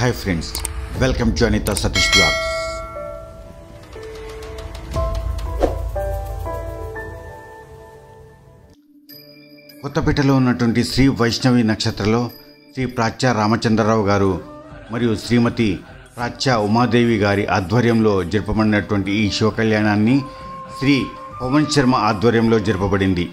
hi friends welcome to Anitha Satish blogs కొత్తపేటలో ఉన్నటువంటి శ్రీ వైష్ణవి నక్షత్రలో శ్రీ ప్రాచ్య రామచంద్రరావు గారు మరియు శ్రీమతి ప్రాచ్య ఉమాదేవి గారి ఆధ్వర్యంలో జరపబడినటువంటి ఈ శివ కళ్యాణాన్ని శ్రీ పవన్ శర్మ ఆధ్వర్యంలో జరపబడింది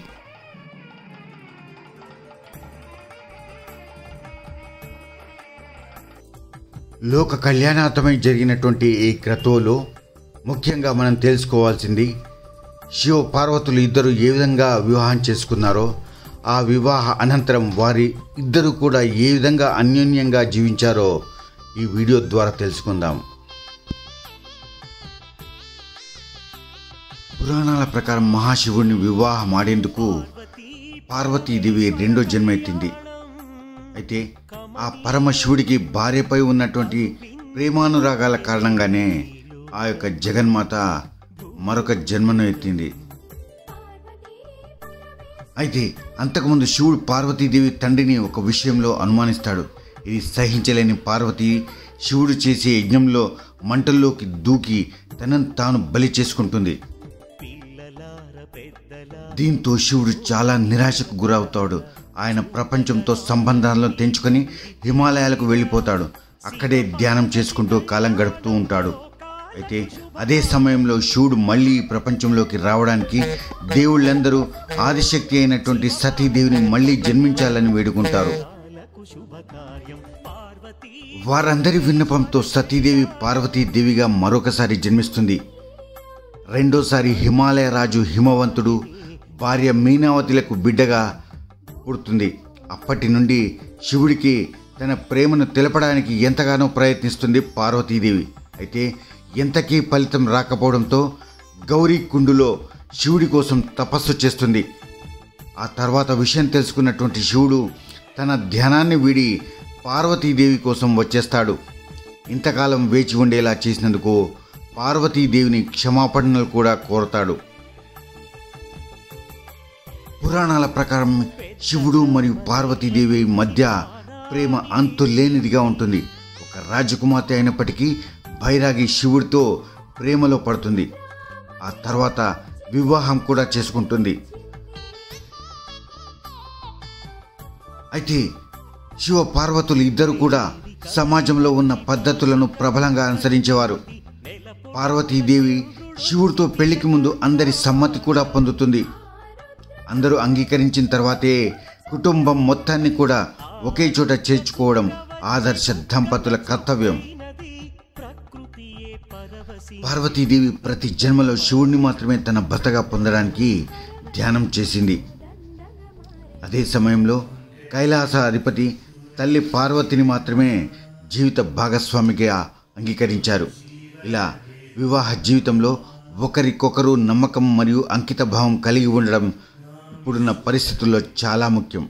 లోక కళ్యాణార్థమై జరిగినటువంటి ఈ క్రతువులో ముఖ్యంగా మనం తెలుసుకోవాల్సింది శివ పార్వతులు ఇద్దరు ఏ విధంగా వివాహం చేసుకున్నారో ఆ వివాహ అనంతరం వారి ఇద్దరు కూడా ఏ విధంగా అన్యోన్యంగా జీవించారో ఈ వీడియో ద్వారా తెలుసుకుందాం పురాణాల ప్రకారం మహాశివుడిని వివాహం ఆడేందుకు పార్వతీదేవి రెండో జన్మ ఎత్తింది అయితే ఆ పరమశివుడికి భార్యపై ఉన్నటువంటి ప్రేమానురాగాల కారణంగానే ఆ యొక్క జగన్మాత మరొక జన్మను ఎత్తింది అయితే అంతకుముందు శివుడు పార్వతీదేవి తండ్రిని ఒక విషయంలో అనుమానిస్తాడు ఇది సహించలేని పార్వతి శివుడు చేసే యజ్ఞంలో మంటల్లోకి దూకి తనను తాను బలి చేసుకుంటుంది దీంతో శివుడు చాలా నిరాశకు గురవుతాడు ఆయన ప్రపంచంతో సంబంధాలను తెంచుకొని హిమాలయాలకు వెళ్ళిపోతాడు అక్కడే ధ్యానం చేసుకుంటూ కాలం గడుపుతూ ఉంటాడు అయితే అదే సమయంలో శివుడు మళ్ళీ ఈ ప్రపంచంలోకి రావడానికి దేవుళ్ళందరూ ఆదిశక్తి అయినటువంటి సతీదేవిని మళ్ళీ జన్మించాలని వేడుకుంటారు వారందరి విన్నపంతో సతీదేవి పార్వతీదేవిగా మరొకసారి జన్మిస్తుంది రెండోసారి హిమాలయ రాజు హిమవంతుడు భార్య మీనావతిలకు బిడ్డగా పుడుతుంది అప్పటి నుండి శివుడికి తన ప్రేమను తెలపడానికి ఎంతగానో ప్రయత్నిస్తుంది పార్వతీదేవి అయితే ఎంతకీ ఫలితం రాకపోవడంతో గౌరీ కుండులో శివుడి కోసం తపస్సు చేస్తుంది ఆ తర్వాత విషయం తెలుసుకున్నటువంటి శివుడు తన ధ్యానాన్ని వీడి పార్వతీదేవి కోసం వచ్చేస్తాడు ఇంతకాలం వేచి ఉండేలా చేసినందుకు పార్వతీదేవిని క్షమాపణలు కూడా కోరతాడు పురాణాల ప్రకారం శివుడు మరియు పార్వతీదేవి మధ్య ప్రేమ అంతులేనిదిగా ఉంటుంది ఒక రాజకుమార్తె అయినప్పటికీ బైరాగి శివుడితో ప్రేమలో పడుతుంది ఆ తర్వాత వివాహం కూడా చేసుకుంటుంది అయితే శివ పార్వతులు ఇద్దరు కూడా సమాజంలో ఉన్న పద్ధతులను ప్రబలంగా అనుసరించేవారు పార్వతీదేవి శివుడితో పెళ్లికి ముందు అందరి సమ్మతి కూడా పొందుతుంది అందరూ అంగీకరించిన తర్వాతే కుటుంబం మొత్తాన్ని కూడా ఒకే చోట చేర్చుకోవడం ఆదర్శ దంపతుల కర్తవ్యం పార్వతీదేవి ప్రతి జన్మలో శివుణ్ణి మాత్రమే తన భర్తగా పొందడానికి ధ్యానం చేసింది అదే సమయంలో కైలాస అధిపతి తల్లి పార్వతిని మాత్రమే జీవిత భాగస్వామిగా అంగీకరించారు ఇలా వివాహ జీవితంలో ఒకరికొకరు నమ్మకం మరియు అంకిత భావం కలిగి ఉండడం ఇప్పుడున్న పరిస్థితుల్లో చాలా ముఖ్యం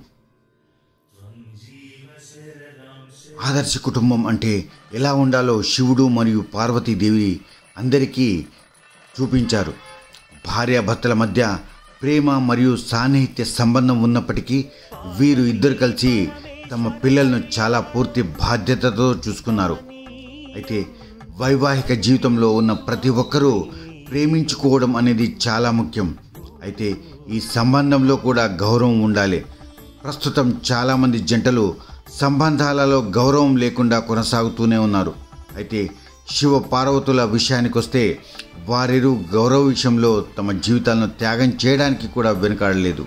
ఆదర్శ కుటుంబం అంటే ఎలా ఉండాలో శివుడు మరియు పార్వతీదేవి అందరికీ చూపించారు భార్యాభర్తల మధ్య ప్రేమ మరియు సాన్నిహిత్య సంబంధం ఉన్నప్పటికీ వీరు ఇద్దరు కలిసి తమ పిల్లలను చాలా పూర్తి బాధ్యతతో చూసుకున్నారు అయితే వైవాహిక జీవితంలో ఉన్న ప్రతి ఒక్కరూ ప్రేమించుకోవడం అనేది చాలా ముఖ్యం అయితే ఈ సంబంధంలో కూడా గౌరవం ఉండాలి ప్రస్తుతం చాలామంది జంటలు సంబంధాలలో గౌరవం లేకుండా కొనసాగుతూనే ఉన్నారు అయితే శివ పార్వతుల విషయానికి వస్తే వారిరు గౌరవ విషయంలో తమ జీవితాలను త్యాగం చేయడానికి కూడా వెనుకాడలేదు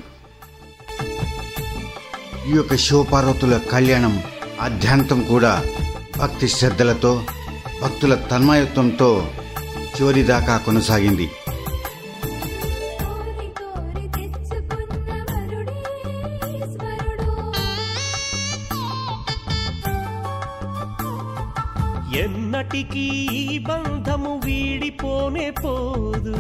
ఈ యొక్క శివపార్వతుల కళ్యాణం ఆధ్యాంతం కూడా భక్తి శ్రద్ధలతో భక్తుల తన్మయత్వంతో చివరి దాకా కొనసాగింది కోరి కోరి తెచ్చుకున్న వరుడే ఈశ్వరుడు ఎన్నటికీ ఈ బంధము వీడిపోనే పోదు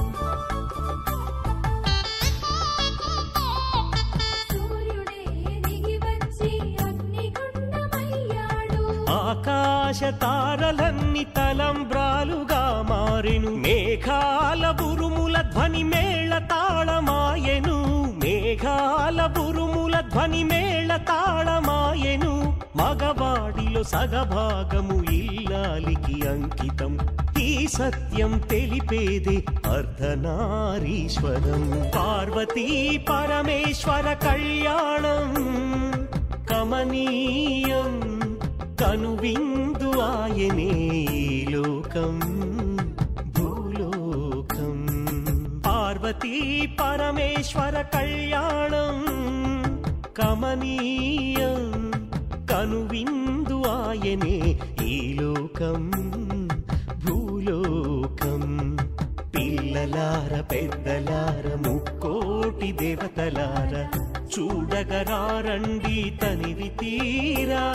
సూర్యుడే దిగి వచ్చి అగ్నిగుండమయ్యాడు ఆకాశ తారలన్ని తలంబ్రాలుగా మారెను మేఘాల బురుముల ధ్వని మేళ తాళమాయెను మేఘాల బురుముల ధ్వని మేళ తాళమాయెను మగవాడిలో సగభాగము ఇల్లాలికి అంకితం ఈ సత్యం తెలిపేదే అర్ధనారీశ్వరం పార్వతీ పరమేశ్వర కళ్యాణం కమనీయం కనువిందు ఆయనే ఈ లోకం భూలోకం పార్వతీ పరమేశ్వర కళ్యాణం కమనీయం కనువిందు ఆయనే ఈ లోకం భూలోకం పిల్లలార పెద్దలార ముక్కోటి దేవతలార చూడగరారండి తనివి తీరా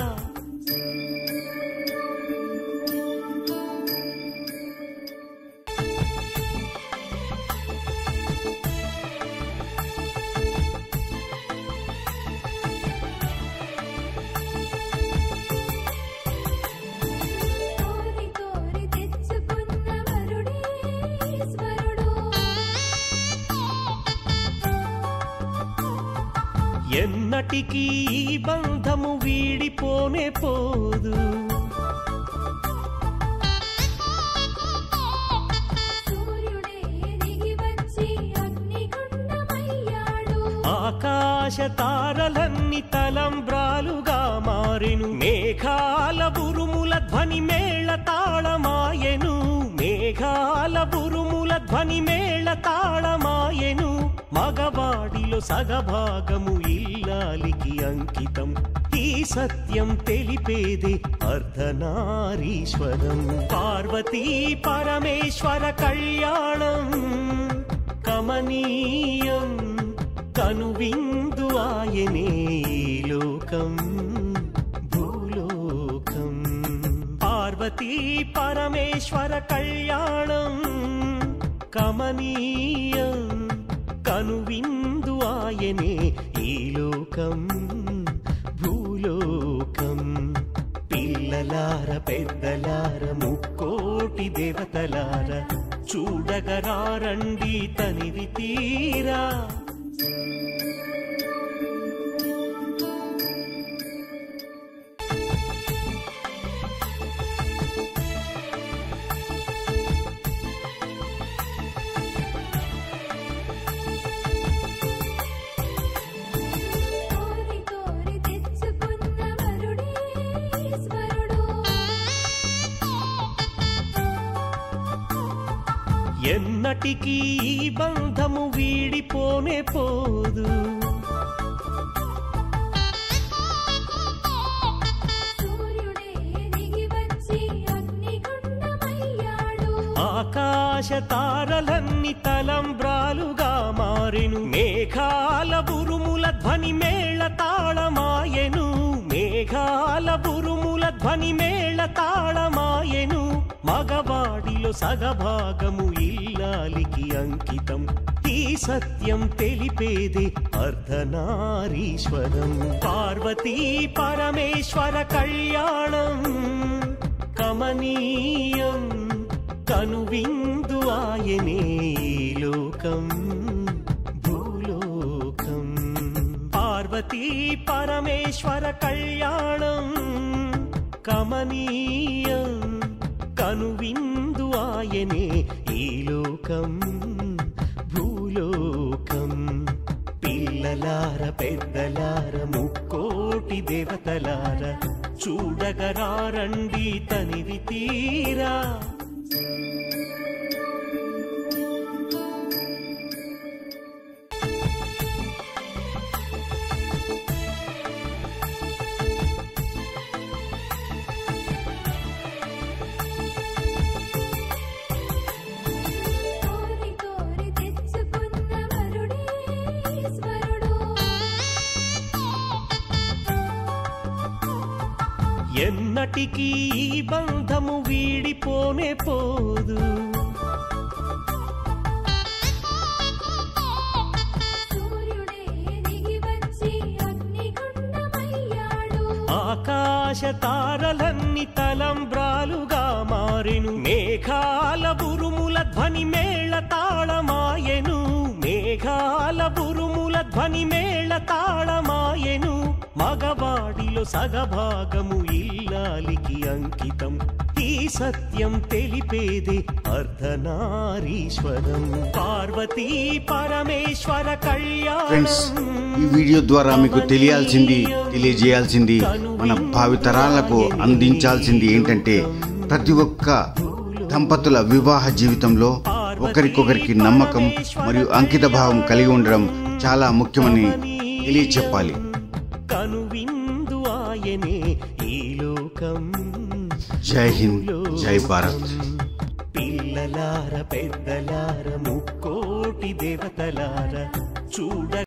కోరి కోరి తెచ్చుకున్న వరుడే ఈశ్వరుడు ఎన్నటికీ ఈ బంధము వీడిపోనే పోదు సూర్యుడే దిగి వచ్చి అగ్నిగుండమయ్యాడు ఆకాశ తారలన్ని తలంబ్రాలుగా మారెను మేఘాల బురుముల ధ్వని మేళ తాళమాయెను మేఘాల బురుముల ధ్వని మేళ తాళమాయెను మగవాడిలో సగభాగము ఇల్లాలికి అంకితం ఈ సత్యం తెలిపేదే అర్ధనారీశ్వరం పార్వతీ పరమేశ్వర కళ్యాణం కమనీయం కనువిందు ఆయనే ఈ లోకం భూలోకం పార్వతీ పరమేశ్వర కళ్యాణం కమనీయం కనువిందు ఆయనే ఈ లోకం భూలోకం పిల్లలార పెద్దలార ముక్కోటి దేవతలార చూడగరారండి తనివి తీరా కోరి కోరి తెచ్చుకున్న వరుడే ఈశ్వరుడు ఎన్నటికీ ఈ బంధము వీడిపోనే పోదు సూర్యుడే దిగి వచ్చి అగ్నిగుండమయ్యాడు ఆకాశ తారలన్ని తలంబ్రాలుగా మారెను మేఘాల బురుముల ధ్వని మేళ తాళమాయెను మేఘాల బురుముల ధ్వని మేళ తాళమాయెను మగవాడిలో సగభాగము ఇల్లాలికి అంకితం ఈ సత్యం తెలిపేదే అర్ధనారీశ్వరం పార్వతీ పరమేశ్వర కళ్యాణం కమనీయం కనువిందు ఆయనే ఈ లోకం భూలోకం పార్వతీ పరమేశ్వర కళ్యాణం కమనీయం కనువిందు ఆయనే ఈ లోకం భూలోకం పిల్లలార పెద్దలార ముక్కోటి దేవతలార చూడగరారండి తనివి తీరా కోరి కోరి తెచ్చుకున్న వరుడే ఈశ్వరుడు ఎన్నటికీ ఈ బంధము వీడిపోనే పోదు సూర్యుడే దిగి వచ్చి అగ్నిగుండమయ్యాడు ఆకాశ తారలన్ని తలంబ్రాలుగా మారెను మేఘాల బురుముల ధ్వని మేళ తా తాళమాయెను మేఘాల బురుముల ధ్వని మేళ తాళమాయెను మగవాడిలో సగభాగము ఇల్లాలికి అంకితం ఈ సత్యం తెలిపేది అర్ధనారీశ్వరం పార్వతీ పరమేశ్వర ఫ్రెండ్స్ కళ్యాణం ఈ వీడియో ద్వారా మీకు తెలియాల్సింది తెలియజేయాల్సింది మన భావితరాలకు అందించాల్సింది ఏంటంటే ప్రతి ఒక్క దంపతుల వివాహ జీవితంలో ఒకరికొకరికి నమ్మకం మరియు అంకిత భావం కలిగి ఉండడం చాలా ముఖ్యమని తెలియచెప్పాలి కనువిందు ఆయనే ఈ లోకం జై హింద్ జై భారత్ పిల్లలార పెద్దలార ముక్కోటి దేవతలార చూడ